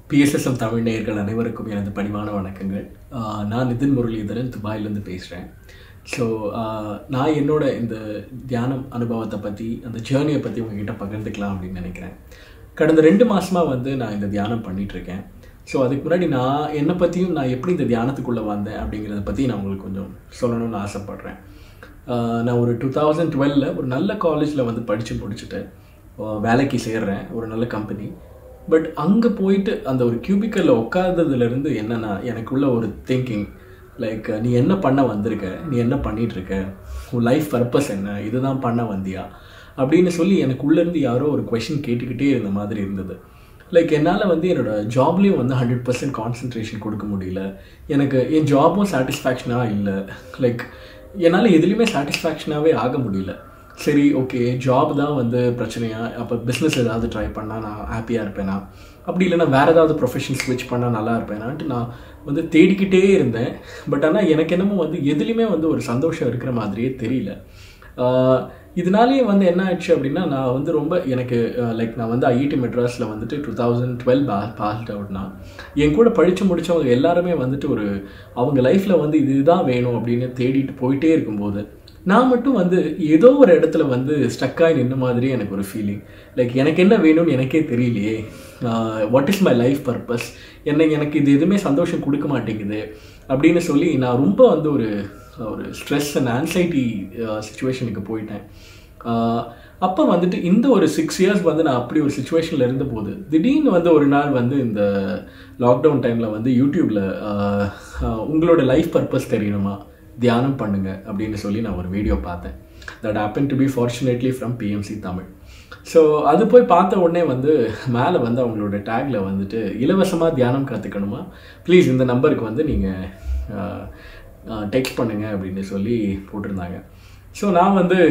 PSSM Tamil நேயர்கள் அனைவருக்கும் எனது பணிவான வணக்கங்கள் ஆஹ் நான் நிதின் முரளிதரன் துபாயிலேருந்து பேசுகிறேன் ஸோ நான் என்னோட இந்த தியானம் அனுபவத்தை பற்றி அந்த ஜேர்னியை பற்றி உங்ககிட்ட பகிர்ந்துக்கலாம் அப்படின்னு நினைக்கிறேன் கடந்த ரெண்டு மாதமாக வந்து நான் இந்த தியானம் பண்ணிகிட்ருக்கேன் ஸோ அதுக்கு முன்னாடி நான் என்னை பற்றியும் நான் எப்படி இந்த தியானத்துக்குள்ளே வந்தேன் அப்படிங்கிறத பற்றி நான் உங்களுக்கு கொஞ்சம் சொல்லணும்னு ஆசைப்பட்றேன் ஆஹ் நான் ஒரு டூ தௌசண்ட் டுவெலில் ஒரு நல்ல காலேஜில் வந்து படித்து முடிச்சுட்டு ஆஹ் வேலைக்கு சேர்றேன் ஒரு நல்ல கம்பெனி பட் அங்கே போயிட்டு அந்த ஒரு கியூபிக்கலில் உட்கார்ந்ததுலேருந்து என்னென்னா எனக்குள்ள ஒரு திங்கிங் லைக் நீ என்ன பண்ண வந்திருக்க நீ என்ன பண்ணிட்டு இருக்க உன் லைஃப் பர்பஸ் என்ன இதுதான் பண்ண வந்தியா அப்படின்னு சொல்லி எனக்கு உள்ளேருந்து யாரோ ஒரு கொஷின் கேட்டுக்கிட்டே இருந்த மாதிரி இருந்தது லைக் என்னால் வந்து என்னோட ஜாப்லேயும் வந்து ஹண்ட்ரட் பர்சன்ட் கான்சன்ட்ரேஷன் கொடுக்க முடியல எனக்கு என் ஜாபும் சாட்டிஸ்ஃபேக்ஷனாக இல்லை லைக் என்னால் எதுலேயுமே சாட்டிஸ்ஃபேக்ஷனாகவே ஆக முடியல சரி ஓகே ஜாப் தான் வந்து பிரச்சனையா அப்போ பிஸ்னஸ் ஏதாவது ட்ரை பண்ணால் நான் ஹாப்பியாக இருப்பேனா அப்படி இல்லைனா வேறு ஏதாவது ப்ரொஃபஷன் ஸ்விட்ச் பண்ணால் நல்லா இருப்பேனான்ட்டு நான் வந்து தேடிக்கிட்டே இருந்தேன் பட் ஆனால் எனக்கு என்னமோ வந்து எதுலேயுமே வந்து ஒரு சந்தோஷம் இருக்கிற மாதிரியே தெரியல ஆஹ் இதனாலேயே வந்து என்ன ஆயிடுச்சு அப்படின்னா நான் வந்து ரொம்ப எனக்கு லைக் நான் வந்து ஐஐடி மெட்ராஸில் வந்துட்டு டூ தௌசண்ட் டுவெல் பா பாஸ்ட் அவுட்னா என் கூட படித்து முடித்தவங்க எல்லாருமே வந்துட்டு ஒரு அவங்க லைஃப்பில் வந்து இதுதான் வேணும் அப்படின்னு தேடிட்டு போயிட்டே இருக்கும்போது நான் மட்டும் வந்து ஏதோ ஒரு இடத்துல வந்து ஸ்டக்காகி நின்ன மாதிரி எனக்கு ஒரு ஃபீலிங் லைக் எனக்கு என்ன வேணும்னு எனக்கே தெரியலையே what is my life purpose என்ன எனக்கு இது எதுவுமே சந்தோஷம் கொடுக்க மாட்டேங்குது அப்படின்னு சொல்லி நான் ரொம்ப வந்து ஒரு ஒரு ஸ்ட்ரெஸ் அண்ட் ஆன்சைட்டி சுச்சுவேஷனுக்கு போயிட்டேன் அப்போ வந்துட்டு இந்த ஒரு சிக்ஸ் இயர்ஸ் வந்து நான் அப்படி ஒரு சுச்சுவேஷனில் இருந்தபோது திடீர்னு வந்து ஒரு நாள் வந்து இந்த லாக்டவுன் டைமில் வந்து யூடியூப்பில் உங்களோட லைஃப் பர்பஸ் தெரியணுமா தியானம் பண்ணுங்க அப்படின்னு சொல்லி நான் ஒரு வீடியோ பார்த்தேன் that happen to be fortunately from PMC Tamil so அது போய் பார்த்த உடனே வந்து மேலே வந்து அவங்களோட டேக்கில் வந்துட்டு இலவசமாக தியானம் கற்றுக்கணுமா ப்ளீஸ் இந்த நம்பருக்கு வந்து நீங்கள் டெக்ஸ்ட் பண்ணுங்க அப்படின்னு சொல்லி போட்டிருந்தாங்க ஸோ நான் வந்து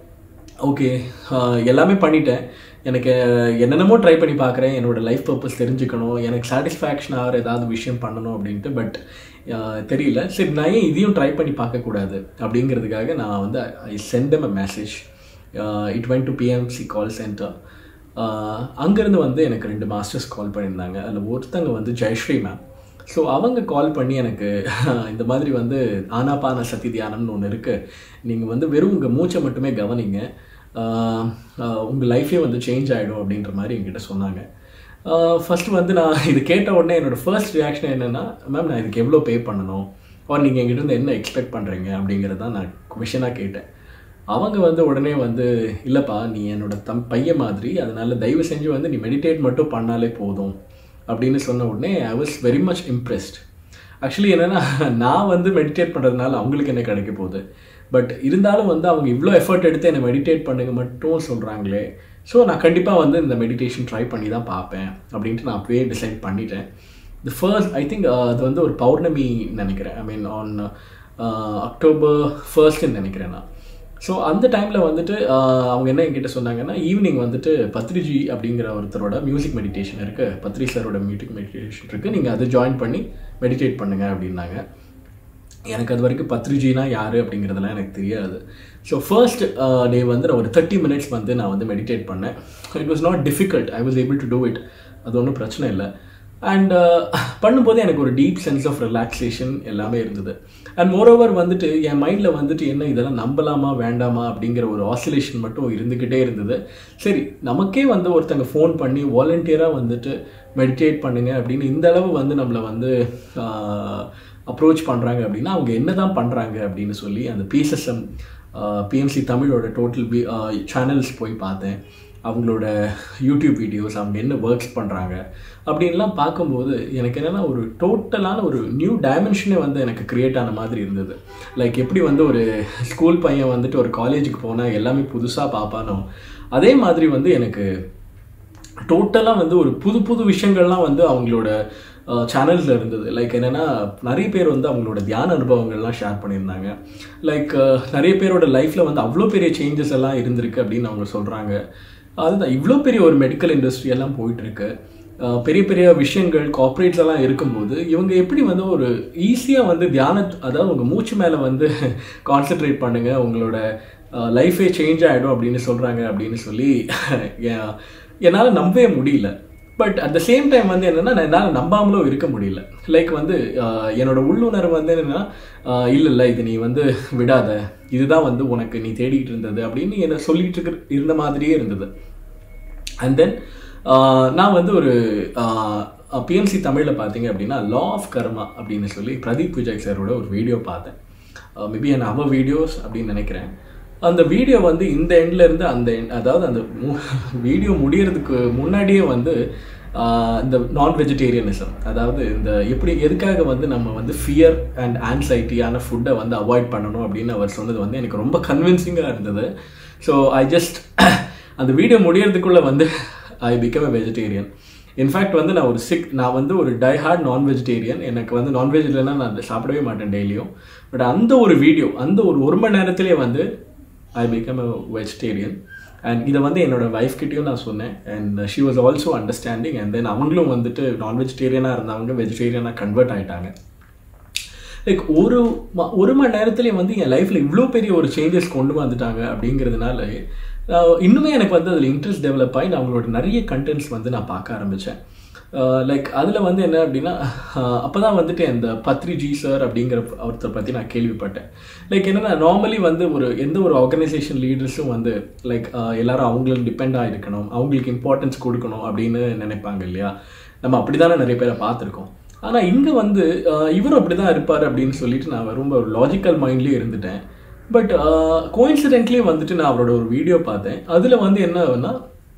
ஓகே எல்லாமே பண்ணிட்டேன் எனக்கு என்னென்னமோ ட்ரை பண்ணி பார்க்குறேன் என்னோடய லைஃப் பர்பஸ் தெரிஞ்சுக்கணும் எனக்கு சாட்டிஸ்ஃபேக்ஷன் ஆகிற ஏதாவது விஷயம் பண்ணணும் அப்படின்ட்டு பட் தெரியல சரி நான் ஏன் இதையும் ட்ரை பண்ணி பார்க்கக்கூடாது அப்படிங்கிறதுக்காக நான் வந்து I sent them a message it went to PMC call centre அங்கேருந்து வந்து எனக்கு ரெண்டு மாஸ்டர்ஸ் கால் பண்ணியிருந்தாங்க அதில் ஒருத்தங்க வந்து ஜெயஸ்ரீ மேம் ஸோ அவங்க கால் பண்ணி எனக்கு இந்த மாதிரி வந்து ஆனாபான சதி தியானம்னு ஒன்று இருக்குது நீங்கள் வந்து வெறும் உங்கள் மூச்சை மட்டுமே கவனிங்க உங்கள் லைஃபே வந்து சேஞ்ச் ஆகிடும் அப்படின்ற மாதிரி என்கிட்ட சொன்னாங்க ஃபஸ்ட்டு வந்து நான் இது கேட்ட உடனே என்னோடய ஃபர்ஸ்ட் ரியாக்ஷன் என்னென்னா மேம் நான் இதுக்கு எவ்வளோ பே பண்ணணும் ஆர் நீங்கள் எங்கிட்ட இருந்து என்ன எக்ஸ்பெக்ட் பண்ணுறீங்க அப்படிங்கிறது தான் நான் கொஷனாக கேட்டேன் அவங்க வந்து உடனே வந்து இல்லைப்பா நீ என்னோட தம் பையன் மாதிரி அதனால் தயவு செஞ்சு வந்து நீ மெடிடேட் மட்டும் பண்ணாலே போதும் அப்படின்னு சொன்ன உடனே I was very much impressed actually என்னென்னா நான் வந்து மெடிடேட் பண்ணுறதுனால அவங்களுக்கு என்ன கிடைக்க போகுது பட் இருந்தாலும் வந்து அவங்க இவ்வளோ எஃபர்ட் எடுத்து என்னை மெடிடேட் பண்ணுங்க மட்டும் சொல்கிறாங்களே ஸோ நான் கண்டிப்பாக வந்து இந்த மெடிடேஷன் ட்ரை பண்ணி தான் பார்ப்பேன் அப்படின்ட்டு நான் அப்பவே டிசைட் பண்ணிட்டேன் தி ஃபர்ஸ்ட் ஐ திங்க் அது வந்து ஒரு பௌர்ணமி நினைக்கிறேன் ஐ மீன் ஆன் அக்டோபர் ஃபர்ஸ்ட்னு நினைக்கிறேன் நான் ஸோ அந்த டைமில் வந்துட்டு அவங்க என்ன என்கிட்ட சொன்னாங்கன்னா ஈவினிங் வந்துட்டு பத்ரிஜி அப்படிங்கிற ஒருத்தரோட மியூசிக் மெடிடேஷன் இருக்குது பத்ரி சாரோட மியூசிக் மெடிடேஷன் இருக்குது நீங்கள் அதை ஜாயின் பண்ணி மெடிடேட் பண்ணுங்க அப்படின்னாங்க எனக்கு அது வரைக்கும் பத்ரிஜினா யார் அப்படிங்கிறதெல்லாம் எனக்கு தெரியாது ஸோ ஃபர்ஸ்ட் டே வந்து நான் ஒரு தேர்ட்டி மினிட்ஸ் வந்து நான் வந்து மெடிடேட் பண்ணேன் it was not difficult I was able to do it அது ஒன்றும் பிரச்சனை இல்லை அண்ட் பண்ணும்போது எனக்கு ஒரு டீப் சென்ஸ் ஆஃப் ரிலாக்ஸேஷன் எல்லாமே இருந்தது அண்ட் மோரோவர் வந்துட்டு என் மைண்டில் வந்துட்டு என்ன இதெல்லாம் நம்பலாமா வேண்டாமா அப்படிங்கிற ஒரு ஆசிலேஷன் மட்டும் இருந்துக்கிட்டே இருந்தது சரி நமக்கே வந்து ஒருத்தங்க ஃபோன் பண்ணி வாலண்டியராக வந்துட்டு மெடிடேட் பண்ணுங்க அப்படின்னு இந்த அளவு வந்து நம்மளை வந்து அப்ரோச் பண்ணுறாங்க அப்படின்னா அவங்க என்ன தான் பண்ணுறாங்க அப்படின்னு சொல்லி அந்த பிஎஸ்எஸ்எம் பிஎம்சி தமிழோட டோட்டல் பி சேனல்ஸ் போய் பார்த்தேன் அவங்களோட யூடியூப் வீடியோஸ் அவங்க என்ன ஒர்க்ஸ் பண்ணுறாங்க அப்படின்லாம் பார்க்கும்போது எனக்கு என்னென்னா ஒரு டோட்டலான ஒரு நியூ டைமென்ஷனே வந்து எனக்கு க்ரியேட் ஆன மாதிரி இருந்தது லைக் எப்படி வந்து ஒரு ஸ்கூல் பையன் வந்துட்டு ஒரு காலேஜுக்கு போனால் எல்லாமே புதுசாக பார்ப்பானோ அதே மாதிரி வந்து எனக்கு டோட்டலாக வந்து ஒரு புது புது விஷயங்கள்லாம் வந்து அவங்களோட சேனல்ஸில் இருந்தது லைக் என்னென்னா நிறைய பேர் வந்து அவங்களோட தியான அனுபவங்கள்லாம் ஷேர் பண்ணியிருந்தாங்க லைக் நிறைய பேரோட லைஃப்பில் வந்து அவ்வளோ பெரிய சேஞ்சஸ் எல்லாம் இருந்திருக்கு அப்படின்னு அவங்க சொல்கிறாங்க அதுதான் இவ்வளோ பெரிய ஒரு மெடிக்கல் இண்டஸ்ட்ரி எல்லாம் போயிட்டுருக்கு பெரிய பெரிய விஷயங்கள் கார்ப்பரேட்ஸ் எல்லாம் இருக்கும்போது இவங்க எப்படி வந்து ஒரு ஈஸியாக வந்து தியான அதாவது உங்கள் மூச்சு மேலே வந்து கான்சென்ட்ரேட் பண்ணுங்கள் உங்களோட லைஃபே சேஞ்ச் ஆகிடும் அப்படின்னு சொல்கிறாங்க அப்படின்னு சொல்லி என்னால் நம்பவே முடியல but at the same time வந்து என்னென்னா நான் என்னால் நம்பாமலும் இருக்க முடியல லைக் வந்து ஆஹ், என்னோட உள்ளுணர்வு வந்து என்னென்னா இல்லை இல்லை இது நீ வந்து விடாத இதுதான் வந்து உனக்கு நீ தேடிட்டு இருந்தது அப்படின்னு என்ன சொல்லிட்டு இருக்க இருந்த மாதிரியே இருந்தது அண்ட் தென் நான் வந்து ஒரு பிஎம்சி தமிழில் பார்த்தீங்க அப்படின்னா லா ஆஃப் கர்மா அப்படின்னு சொல்லி பிரதீப் விஜய் சாரோட ஒரு வீடியோ பார்த்தேன் மேபி என் அவ வீடியோஸ் அப்படின்னு நினைக்கிறேன் அந்த வீடியோ வந்து இந்த எண்ட்ல இருந்து அந்த end அதாவது அந்த வீடியோ முடியறதுக்கு முன்னாடியே வந்து ஆஹ், இந்த நான் வெஜிடேரியனிசம் அதாவது இந்த எப்படி எதுக்காக வந்து நம்ம வந்து ஃபியர் அண்ட் ஆன்சைட்டியான ஃபுட்டை வந்து அவாய்ட் பண்ணணும் அப்படின்னு அவர் சொன்னது வந்து எனக்கு ரொம்ப கன்வின்சிங்காக இருந்தது ஸோ ஐ ஜஸ்ட் அந்த வீடியோ முடியறதுக்குள்ளே வந்து I become a vegetarian in fact வந்து நான் ஒரு சிக் நான் வந்து ஒரு டை ஹார்ட் நான் வெஜிடேரியன் எனக்கு வந்து நான்வெஜ் இல்லைன்னா நான் சாப்பிடவே மாட்டேன் டெய்லியும் பட் அந்த ஒரு வீடியோ அந்த ஒரு ஒரு மணி நேரத்திலே வந்து I become a vegetarian and இதை வந்து என்னோட ஒய்ஃப் கிட்டேயும் நான் சொன்னேன் and she was also understanding and then அவங்களும் வந்துட்டு நான் வெஜிடேரியனாக இருந்தவங்க வெஜிடேரியனாக கன்வெர்ட் ஆயிட்டாங்க லைக் ஒரு ம- ஒரு மணி நேரத்துலேயே வந்து என் லைஃப்பில் இவ்வளோ பெரிய ஒரு சேஞ்சஸ் கொண்டு வந்துட்டாங்க அப்படிங்கிறதுனால ஆஹ், இன்னுமே எனக்கு வந்து அதில் இன்ட்ரெஸ்ட் டெவலப் ஆகி நான் அவங்களோட நிறைய கண்டென்ட்ஸ் வந்து நான் பார்க்க ஆரம்பித்தேன் லைக் அதில் வந்து என்ன அப்படின்னா அப்போ தான் வந்துட்டு இந்த பத்ரி ஜி சார் அப்படிங்கிற ஒருத்தரை பற்றி நான் கேள்விப்பட்டேன் லைக் என்னன்னா நார்மலி வந்து ஒரு எந்த ஒரு ஆர்கனைசேஷன் லீடர்ஸும் வந்து லைக் எல்லாரும் அவங்களுக்கு டிபெண்டாக இருக்கணும் அவங்களுக்கு இம்பார்ட்டன்ஸ் கொடுக்கணும் அப்படின்னு நினைப்பாங்க இல்லையா நம்ம அப்படி தானே நிறைய பேரை பார்த்துருக்கோம் ஆனால் இங்கே வந்து ஆஹ், இவரும் அப்படி தான் இருப்பார் அப்படின்னு சொல்லிட்டு நான் ரொம்ப ஒரு லாஜிக்கல் மைண்ட்லேயே இருந்துட்டேன் பட் கோயின்சிடென்ட்லேயே வந்துட்டு நான் அவரோட ஒரு வீடியோ பார்த்தேன் அதில் வந்து என்ன ஆகுன்னா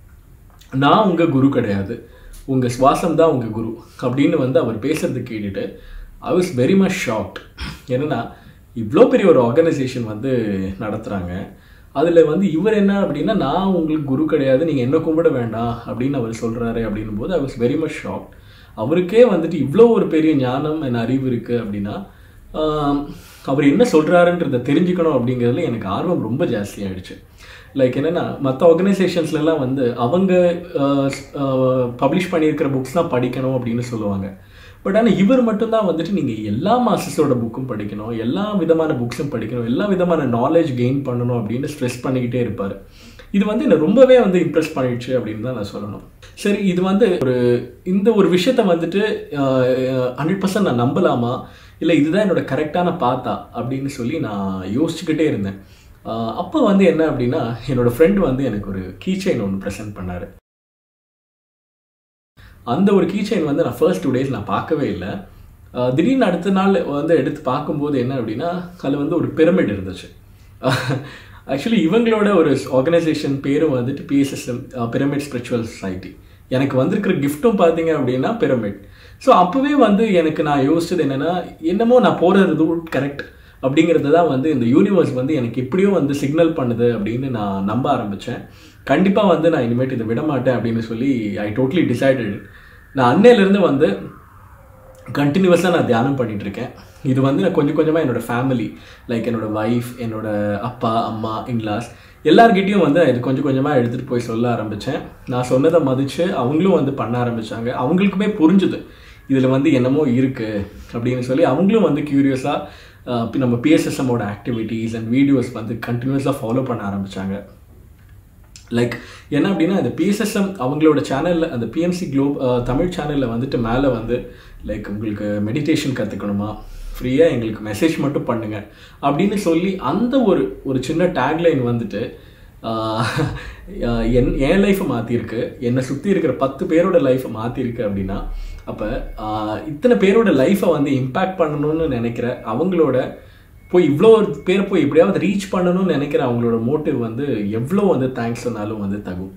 நான் உங்கள் குரு கிடையாது உங்கள் சுவாசம் தான் உங்கள் குரு அப்படின்னு வந்து அவர் பேசுறது கேட்டுட்டு I was very much shocked என்னன்னா இவ்வளோ பெரிய ஒரு ஆர்கனைசேஷன் வந்து நடத்துகிறாங்க அதில் வந்து இவர் என்ன அப்படின்னா நான் உங்களுக்கு குரு கிடையாது நீங்கள் என்ன கும்பிட வேண்டாம் அப்படின்னு அவர் சொல்கிறாரு அப்படின்னும் போது I was very much shocked அவருக்கே வந்துட்டு இவ்வளோ ஒரு பெரிய ஞானம் என் அறிவு இருக்குது அப்படின்னா ஆம், அவர் என்ன சொல்கிறாருன்றதை தெரிஞ்சுக்கணும் அப்படிங்கிறதுல எனக்கு ஆர்வம் ரொம்ப ஜாஸ்தி ஆயிடுச்சு லைக் என்னென்னா மற்ற ஆர்கனைசேஷன்ஸ்லாம் வந்து அவங்க பப்ளிஷ் பண்ணியிருக்கிற புக்ஸ் தான் படிக்கணும் அப்படின்னு சொல்லுவாங்க பட் ஆனால் இவர் மட்டும்தான் வந்துட்டு நீங்கள் எல்லா மாஸ்டர்ஸோட புக்கும் படிக்கணும் எல்லா விதமான புக்ஸும் படிக்கணும் எல்லா விதமான நாலேஜ் கெயின் பண்ணணும் அப்படின்னு ஸ்ட்ரெஸ் பண்ணிக்கிட்டே இருப்பார் இது வந்து என்னை ரொம்பவே வந்து இம்ப்ரெஸ் பண்ணிடுச்சு அப்படின்னு தான் நான் சொல்லணும் சரி இது வந்து ஒரு இந்த ஒரு விஷயத்த வந்துட்டு ஹண்ட்ரட் பர்சன்ட் நான் நம்பலாமா இல்லை இதுதான் என்னோட கரெக்டான பாத்தா அப்படின்னு சொல்லி நான் யோசிச்சுக்கிட்டே இருந்தேன் அப்போ வந்து என்ன அப்படின்னா என்னோட ஃப்ரெண்டு வந்து எனக்கு ஒரு கீ செயின் ஒன்று ப்ரெசென்ட் பண்ணார் அந்த ஒரு கீ செயின் வந்து நான் ஃபர்ஸ்ட் டூ டேஸ் நான் பார்க்கவே இல்லை அஹ் திடீர்னு அடுத்த நாள் வந்து எடுத்து பார்க்கும்போது என்ன அப்படின்னா அதில் வந்து ஒரு பிரமிட் இருந்துச்சு ஆக்சுவலி இவங்களோட ஒரு ஆர்கனைசேஷன் பேரும் வந்துட்டு பிஎஸ்எஸ்எம் பிரமிட் ஸ்பிரிச்சுவல் சொசைட்டி எனக்கு வந்திருக்கிற கிஃப்ட்டும் பார்த்தீங்க அப்படின்னா பிரமிட் ஸோ அப்போவே வந்து எனக்கு நான் யோசிச்சது என்னென்னா என்னமோ நான் போகிறது ரூட் கரெக்ட் அப்படிங்கிறது தான் வந்து இந்த யூனிவர்ஸ் வந்து எனக்கு எப்படியோ வந்து சிக்னல் பண்ணுது அப்படின்னு நான் நம்ப ஆரம்பித்தேன் கண்டிப்பாக வந்து நான் இனிமேட்டு இதை விட மாட்டேன் அப்படின்னு சொல்லி ஐ டோட்லி டிசைடட் நான் அன்னையிலேருந்து வந்து கண்டினியூஸாக நான் தியானம் பண்ணிட்டு இருக்கேன் இது வந்து நான் கொஞ்சம் கொஞ்சமாக என்னோட ஃபேமிலி லைக் என்னோட ஒய்ஃப் என்னோட அப்பா அம்மா இன்லாஸ் எல்லார்கிட்டயும் வந்து நான் இது கொஞ்சம் கொஞ்சமாக எடுத்துகிட்டு போய் சொல்ல ஆரம்பித்தேன் நான் சொன்னதை மதித்து அவங்களும் வந்து பண்ண ஆரம்பித்தாங்க அவங்களுக்குமே புரிஞ்சுது இதில் வந்து என்னமோ இருக்குது அப்படின்னு சொல்லி அவங்களும் வந்து க்யூரியஸாக நம்ம பிஎஸ்எஸ்எம்மோட ஆக்டிவிட்டீஸ் அண்ட் வீடியோஸ் வந்து கண்டினியூஸாக ஃபாலோ பண்ண ஆரம்பித்தாங்க லைக் என்ன அப்படின்னா இந்த பிஎஸ்எஸ்எம் அவங்களோட சேனலில் அந்த பிஎம்சி குளோப் தமிழ் சேனலில் வந்துட்டு மேலே வந்து லைக் உங்களுக்கு மெடிடேஷன் கற்றுக்கணுமா ஃப்ரீயாக எங்களுக்கு மெசேஜ் மட்டும் பண்ணுங்க அப்படின்னு சொல்லி அந்த ஒரு ஒரு சின்ன டேக்லைன் வந்துட்டு ஆஹ், என் என் லைஃப்பை மாற்றிருக்கு என்னை சுற்றி இருக்கிற பத்து பேரோட லைஃப்பை மாற்றிருக்கு அப்படின்னா அப்போ இத்தனை பேரோட லைஃப்பை வந்து இம்பேக்ட் பண்ணணும்னு நினைக்கிற அவங்களோட போய் இவ்வளோ பேரை போய் எப்படியாவது ரீச் பண்ணணும்னு நினைக்கிற அவங்களோட மோட்டிவ் வந்து எவ்வளோ வந்து தேங்க்ஸ் சொன்னாலும் வந்து தகும்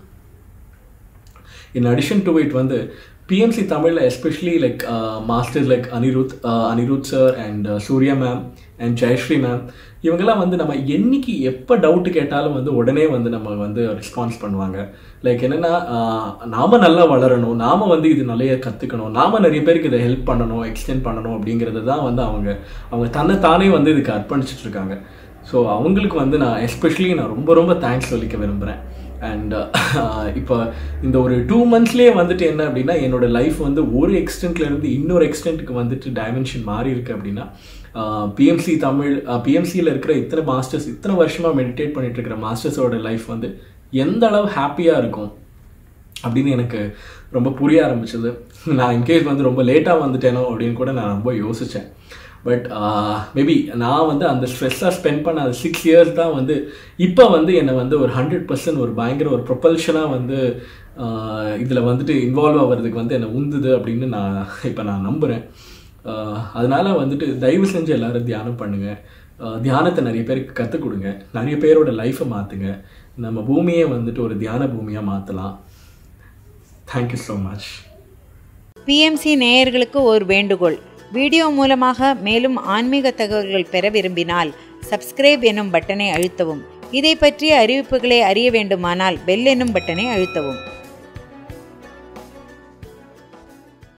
இன் அடிஷன் டு இட் வந்து பிஎம்சி தமிழில் especially like master like Anirudh Anirudh sir and Suriya ma'am and Jayashree ma'am இவங்கெல்லாம் வந்து நம்ம என்னைக்கு எப்போ டவுட் கேட்டாலும் வந்து உடனே வந்து நம்ம வந்து ரெஸ்பான்ஸ் பண்ணுவாங்க லைக் என்னென்னா நாம நல்லா வளரணும் நாம வந்து இது நிறைய கற்றுக்கணும் நாம நிறைய பேருக்கு இதை ஹெல்ப் பண்ணணும் எக்ஸ்டெண்ட் பண்ணணும் அப்படிங்கிறது தான் வந்து அவங்க அவங்க தன்னை தானே வந்து இதுக்கு அர்ப்பணிச்சிட்டு இருக்காங்க ஸோ அவங்களுக்கு வந்து நான் எஸ்பெஷலி நான் ரொம்ப ரொம்ப தேங்க்ஸ் சொல்லிக்க விரும்புகிறேன் அண்ட் இப்போ இந்த ஒரு டூ மந்த்ஸ்லேயே வந்துட்டு என்ன அப்படின்னா என்னோட லைஃப் வந்து ஒரு எக்ஸ்டென்ட்ல இருந்து இன்னொரு எக்ஸ்டென்ட்டுக்கு வந்துட்டு டைமென்ஷன் மாறி இருக்கு அப்படின்னா பிஎம்சி தமிழ் பிஎம்சியில் இருக்கிற இத்தனை மாஸ்டர்ஸ் இத்தனை வருஷமாக மெடிடேட் பண்ணிட்டு இருக்கிற மாஸ்டர்ஸோட லைஃப் வந்து எந்த அளவு ஹாப்பியாக இருக்கும் அப்படின்னு எனக்கு ரொம்ப புரிய ஆரம்பிச்சது நான் இன்கேஸ் வந்து ரொம்ப லேட்டாக வந்துட்டேனோ அப்படின்னு கூட நான் ரொம்ப யோசித்தேன் பட் மேபி நான் வந்து அந்த ஸ்ட்ரெஸ்ஸாக ஸ்பெண்ட் பண்ண அந்த சிக்ஸ் இயர்ஸ் தான் வந்து இப்போ வந்து என்னை வந்து ஒரு ஹண்ட்ரட் பர்சன்ட் ஒரு பயங்கர ஒரு ப்ரொப்பல்ஷனாக வந்து இதில் வந்துட்டு இன்வால்வ் ஆகிறதுக்கு வந்து என்னை உந்துது அப்படின்னு நான் இப்போ நான் நம்புகிறேன் அதனால் வந்துட்டு தயவு செஞ்சு எல்லோரும் தியானம் பண்ணுங்கள் தியானத்தை நிறைய பேருக்கு கற்றுக் கொடுங்க நிறைய பேரோட லைஃப்பை மாற்றுங்க நம்ம பூமியை வந்துட்டு ஒரு தியான பூமியாக மாற்றலாம் தேங்க்யூ ஸோ மச் பிஎம்சி நேயர்களுக்கு ஒரு வேண்டுகோள் வீடியோ மூலமாக மேலும் ஆன்மீக தகவல்கள் பெற விரும்பினால் சப்ஸ்கிரைப் எனும் பட்டனை அழுத்தவும் இதை பற்றிய அறிவிப்புகளை அறிய வேண்டுமானால் பெல் எனும் பட்டனை அழுத்தவும்